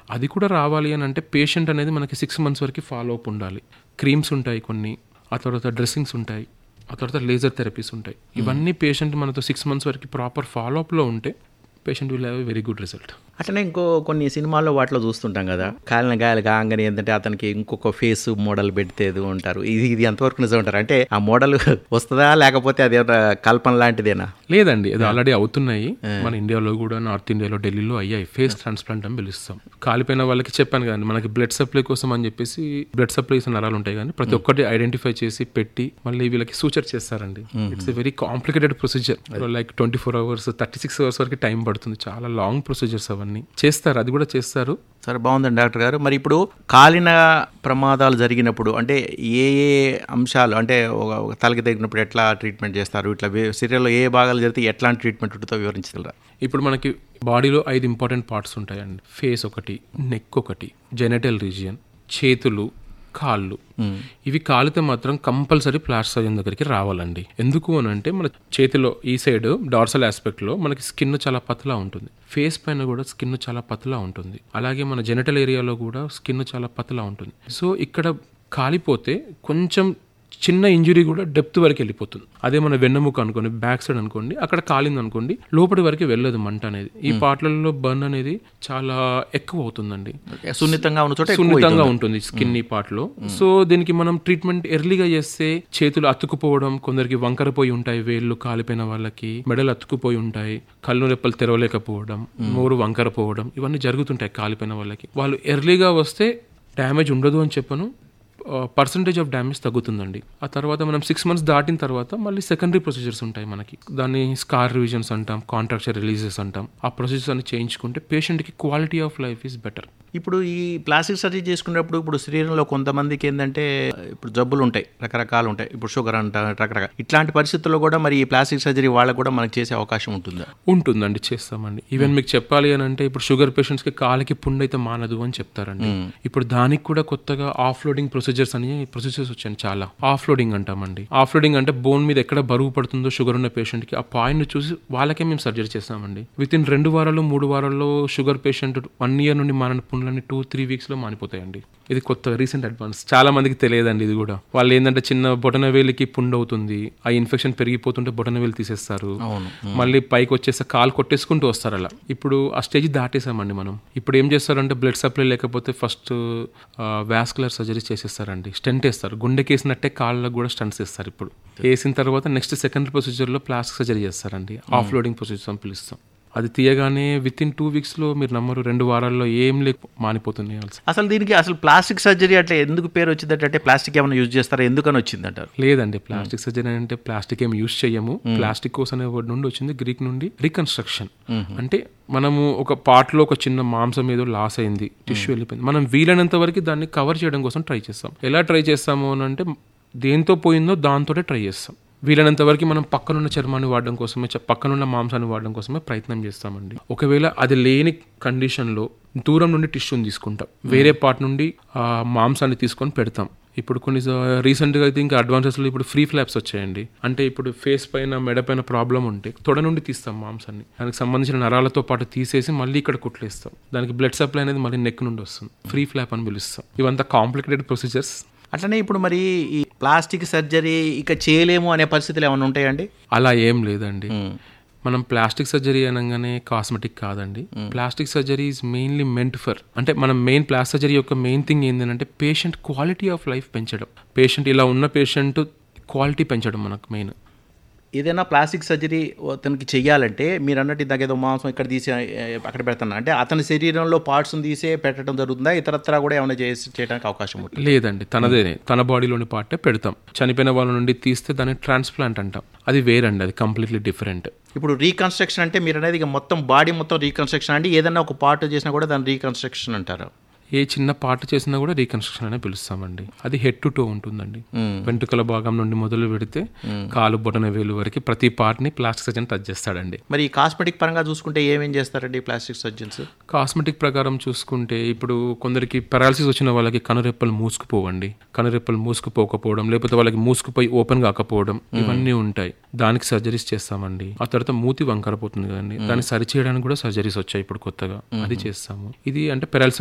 అది కూడా రావాలి అని అంటే పేషెంట్ అనేది మనకి సిక్స్ మంత్స్ వరకు ఫాలో అప్ ఉండాలి క్రీమ్స్ ఉంటాయి కొన్ని ఆ తర్వాత డ్రెస్సింగ్స్ ఉంటాయి ఆ తర్వాత లేజర్ థెరపీస్ ఉంటాయి ఇవన్నీ పేషెంట్ మనతో సిక్స్ మంత్స్ వరకు ప్రాపర్ ఫాలో అప్లో ఉంటే patient will have very good result అట్లనే ఇంకో కొన్ని సినిమాల్లో వాటిలో చూస్తుంటాం కదా కాలిన గాయాలు కాగానే ఏంటంటే అతనికి ఇంకొక ఫేస్ మోడల్ పెడితే ఏదో ఉంటారు ఇది ఇది ఎంతవరకు నిజం ఉంటారు అంటే ఆ మోడల్ వస్తుందా లేకపోతే అది ఏమైనా కల్పన లాంటిదేనా లేదండి అది ఆల్రెడీ అవుతున్నాయి మన ఇండియాలో కూడా నార్త్ ఇండియాలో ఢిల్లీలో అయ్యాయి ఫేస్ ట్రాన్స్ప్లాంట్ అని పిలుస్తాం కాలిపోయిన వాళ్ళకి చెప్పాను కదండి మనకి బ్లడ్ సప్లై కోసం అని చెప్పేసి బ్లడ్ సప్లైస్ నరాలు ఉంటాయి కానీ ప్రతి ఒక్కటి ఐడెంటిఫై చేసి పెట్టి మళ్ళీ వీళ్ళకి సూచర్ చేస్తారండి it's a very complicated procedure like twenty four hours thirty six hours వరకు టైం పడుతుంది చాలా లాంగ్ ప్రొసీజర్స్ అవన్నీ చేస్తారు అది కూడా చేస్తారు సరే బాగుందండి డాక్టర్ గారు మరి ఇప్పుడు కాలిన ప్రమాదాలు జరిగినప్పుడు అంటే ఏ ఏ అంశాలు అంటే ఒక ఒక తలకి తగినప్పుడు ఎట్లా ట్రీట్మెంట్ చేస్తారు ఇట్లా వే- శరీరంలో ఏ భాగాలు జరిగితే ఎట్లాంటి ట్రీట్మెంట్ ఉంటుందో వివరించగలరా ఇప్పుడు మనకి బాడీలో ఐదు ఇంపార్టెంట్ పార్ట్స్ ఉంటాయండి ఫేస్ ఒకటి నెక్ ఒకటి జెనటల్ రీజియన్ చేతులు కాళ్ళు ఇవి కాలితే మాత్రం కంపల్సరీ ప్లాస్టర్ సర్జన్ దగ్గరికి రావాలండి ఎందుకు అని అంటే మన చేతిలో ఈ సైడ్ డార్సల్ ఆస్పెక్ట్ లో మనకి స్కిన్ చాలా పతలా ఉంటుంది ఫేస్ పైన కూడా స్కిన్ చాలా పతలా ఉంటుంది అలాగే మన జెనటల్ ఏరియాలో కూడా స్కిన్ చాలా పతలా ఉంటుంది సో ఇక్కడ కాలిపోతే కొంచెం చిన్న ఇంజురీ కూడా డెప్త్ వరకు వెళ్ళిపోతుంది అదే మన వెన్నెముక అనుకోండి బ్యాక్ సైడ్ అనుకోండి అక్కడ కాలింది అనుకోండి లోపలి వరకు వెళ్ళదు మంట అనేది ఈ పార్ట్లలో బర్న్ అనేది చాలా ఎక్కువ అవుతుందండి సున్నితంగా ఉన్న చోట ఎక్కువ సున్నితంగా ఉంటుంది స్కిన్ ఈ పార్ట్ లో సో దీనికి మనం ట్రీట్మెంట్ ఎర్లీగా చేస్తే చేతులు అతుకుపోవడం కొందరికి వంకరపోయి ఉంటాయి వేళ్ళు కాలిపోయిన వాళ్ళకి మెడలు అతుకుపోయి ఉంటాయి కళ్ళు రెప్పలు తెరవలేకపోవడం నోరు వంకరపోవడం ఇవన్నీ జరుగుతుంటాయి కాలిపోయిన వాళ్ళకి వాళ్ళు ఎర్లీగా వస్తే డ్యామేజ్ ఉండదు అని చెప్పను పర్సంటేజ్ ఆఫ్ డ్యామేజ్ తగ్గుతుందండి ఆ తర్వాత మనం సిక్స్ మంత్స్ దాటిన తర్వాత మళ్ళీ సెకండరీ ప్రొసీజర్స్ ఉంటాయి మనకి దాన్ని స్కార్ రివిజన్స్ అంటాం కాంట్రాక్చర్ రిలీజెస్ అంటాం ఆ ప్రొసీజర్స్ అన్ని చేయించుకుంటే పేషెంట్కి quality of life is better ఇప్పుడు ఈ ప్లాస్టిక్ సర్జరీ చేసుకున్నప్పుడు ఇప్పుడు శరీరంలో కొంతమందికి ఏంటంటే ఇప్పుడు జబ్బులు ఉంటాయి రకరకాలు ఉంటాయి ఇప్పుడు షుగర్ అంట రకరకాల ఇట్లాంటి పరిస్థితుల్లో కూడా మరి ఈ ప్లాస్టిక్ సర్జరీ వాళ్ళకు కూడా మనకి చేసే అవకాశం ఉంటుందా ఉంటుందండి చేస్తామండి ఈవెన్ మీకు చెప్పాలి అని అంటే ఇప్పుడు షుగర్ పేషెంట్స్ కి కాలికి పుండు అయితే మానదు అని చెప్తారండి ఇప్పుడు దానికి కూడా కొత్తగా ఆఫ్ లోడింగ్ ప్రొసీజర్స్ అని ప్రొసీజర్స్ వచ్చాయి చాలా ఆఫ్ లోడింగ్ అంటామండి ఆఫ్ లోడింగ్ అంటే బోన్ మీద ఎక్కడ బరువు పడుతుందో షుగర్ ఉన్న పేషెంట్ కి ఆ పాయింట్ చూసి వాళ్ళకే మేము సర్జరీ చేస్తామండి విత్ ఇన్ రెండు వారాలు మూడు వారాల్లో షుగర్ పేషెంట్ వన్ ఇయర్ నుండి మానని పుండ్లన్నీ టూ త్రీ వీక్స్ లో మానిపోతాయండి ఇది కొత్త రీసెంట్ అడ్వాన్స్ చాలా మందికి తెలియదండి ఇది కూడా వాళ్ళు ఏంటంటే చిన్న బొటన వేలికి పుండు అవుతుంది ఆ ఇన్ఫెక్షన్ పెరిగిపోతుంటే బొటన వేలు తీసేస్తారు అవును మళ్ళీ పైకి వచ్చేస్తే కాలు కొట్టేసుకుంటూ వస్తారు అలా ఇప్పుడు ఆ స్టేజ్ దాటేసామండి మనం ఇప్పుడు ఏం చేస్తారంటే బ్లడ్ సప్లై లేకపోతే ఫస్ట్ వాస్కులర్ సర్జరీ చేసేస్తారండి స్టెంట్ వేస్తారు గుండెకి వేసినట్టే కాళ్ళకు కూడా స్టంట్స్ వేస్తారు ఇప్పుడు వేసిన తర్వాత నెక్స్ట్ సెకండ్ ప్రొసీజర్లో ప్లాస్టిక్ సర్జరీ చేస్తారండి ఆఫ్ లోడింగ్ ప్రొసీజర్ అని పిలుస్తాం అది తీయగానే విత్ ఇన్ టూ వీక్స్లో మీరు నమ్మరు రెండు వారాల్లో ఏం లేక మానిపోతున్నాయి అసలు అసలు దీనికి అసలు ప్లాస్టిక్ సర్జరీ అట్లా ఎందుకు పేరు వచ్చిందంటే అంటే ప్లాస్టిక్ ఏమైనా యూజ్ చేస్తారా ఎందుకని వచ్చిందంటారు లేదండి ప్లాస్టిక్ సర్జరీ అంటే ప్లాస్టిక్ ఏం యూజ్ చేయము ప్లాస్టికోస్ అనే వర్డ్ నుండి వచ్చింది గ్రీక్ నుండి రీకన్స్ట్రక్షన్ అంటే మనము ఒక పార్ట్ లో ఒక చిన్న మాంసం ఏదో లాస్ అయింది టిష్యూ వెళ్ళిపోయింది మనం వీలైనంత వరకు దాన్ని కవర్ చేయడం కోసం ట్రై చేస్తాం ఎలా ట్రై చేస్తాము అని అంటే దేంతో పోయిందో దాంతోటే ట్రై చేస్తాం వీలైనంత వరకు మనం పక్కనున్న చర్మాన్ని వాడడం కోసమే చ- పక్కనున్న మాంసాన్ని వాడడం కోసమే ప్రయత్నం చేస్తామండి ఒకవేళ అది లేని కండిషన్లో దూరం నుండి టిష్యూని తీసుకుంటాం వేరే పార్ట్ నుండి ఆ మాంసాన్ని తీసుకొని పెడతాం ఇప్పుడు కొన్ని రీసెంట్గా అయితే ఇంకా అడ్వాన్సెస్లో ఇప్పుడు ఫ్రీ ఫ్లాప్స్ వచ్చాయండి అంటే ఇప్పుడు ఫేస్ పైన మెడ పైన ప్రాబ్లం ఉంటే తొడ నుండి తీస్తాం మాంసాన్ని దానికి సంబంధించిన నరాలతో పాటు తీసేసి మళ్ళీ ఇక్కడ కుట్లేస్తాం దానికి బ్లడ్ సప్లై అనేది మళ్ళీ నెక్ నుండి వస్తుంది ఫ్రీ ఫ్లాప్ అని పిలుస్తాం ఇవంతా కాంప్లికేటెడ్ ప్రొసీజర్స్ అట్లనే ఇప్పుడు మరి ఈ ప్లాస్టిక్ సర్జరీ ఇక చేయలేము అనే పరిస్థితులు ఏమైనా ఉంటాయండి అలా ఏం లేదండి మనం ప్లాస్టిక్ సర్జరీ అనగానే కాస్మెటిక్ కాదండి plastic surgery is mainly meant for అంటే మనం మెయిన్ ప్లాస్టిక్ సర్జరీ యొక్క మెయిన్ థింగ్ ఏంటంటే పేషెంట్ క్వాలిటీ ఆఫ్ లైఫ్ పెంచడం పేషెంట్ ఇలా ఉన్న పేషెంట్ క్వాలిటీ పెంచడం మనకు మెయిన్ ఏదైనా ప్లాస్టిక్ సర్జరీ అతనికి చెయ్యాలంటే మీరు అన్నట్టు ఇందాక ఏదో మాంసం ఇక్కడ తీసి ఏ, అక్కడ పెడతాను అంటే అతని శరీరంలో పార్ట్స్ తీసే పెట్టడం జరుగుతుందా ఇతరత్రా కూడా ఏమైనా చేసి చేయడానికి అవకాశం ఉంటుంది లేదండి తనదే తన బాడీలోని పార్టే పెడతాం చనిపోయిన వాళ్ళ నుండి తీస్తే దాన్ని ట్రాన్స్ప్లాంట్ అంటాం అది వేరండి అది కంప్లీట్లీ డిఫరెంట్ ఇప్పుడు రీకన్స్ట్రక్షన్ అంటే మీరు అనేది ఇక మొత్తం బాడీ మొత్తం రీకన్స్ట్రక్షన్ అంటే ఏదైనా ఒక పార్ట్ చేసినా కూడా దాన్ని రీకన్స్ట్రక్షన్ అంటారు ఏ చిన్న పార్ట్ చేసినా కూడా రీకన్స్ట్రక్షన్ అనే పిలుస్తామండి అది హెడ్ టు టో ఉంటుందండి వెంట్రుకల భాగం నుండి మొదలు పెడితే కాలు బొటన వేలు వరకు ప్రతి పార్ట్ ని ప్లాస్టిక్ సర్జన్ టచ్ చేస్తాడండి మరి ఈ కాస్మెటిక్ పరంగా చూసుకుంటే ఏమేం చేస్తారండి ఈ ప్లాస్టిక్ సర్జన్స్ కాస్మెటిక్ ప్రకారం చూసుకుంటే ఇప్పుడు కొందరికి పెరాలసిస్ వచ్చిన వాళ్ళకి కనురెప్పలు మూసుకుపోవండి కనురెప్పలు మూసుకుపోకపోవడం లేకపోతే వాళ్ళకి మూసుకుపోయి ఓపెన్ కాకపోవడం ఇవన్నీ ఉంటాయి దానికి సర్జరీస్ చేస్తామండి ఆ తర్వాత మూతి వంకరపోతుంది కదండి దాన్ని సరి చేయడానికి కూడా సర్జరీస్ వచ్చాయి ఇప్పుడు కొత్తగా అది చేస్తాము ఇది అంటే పెరాలసిస్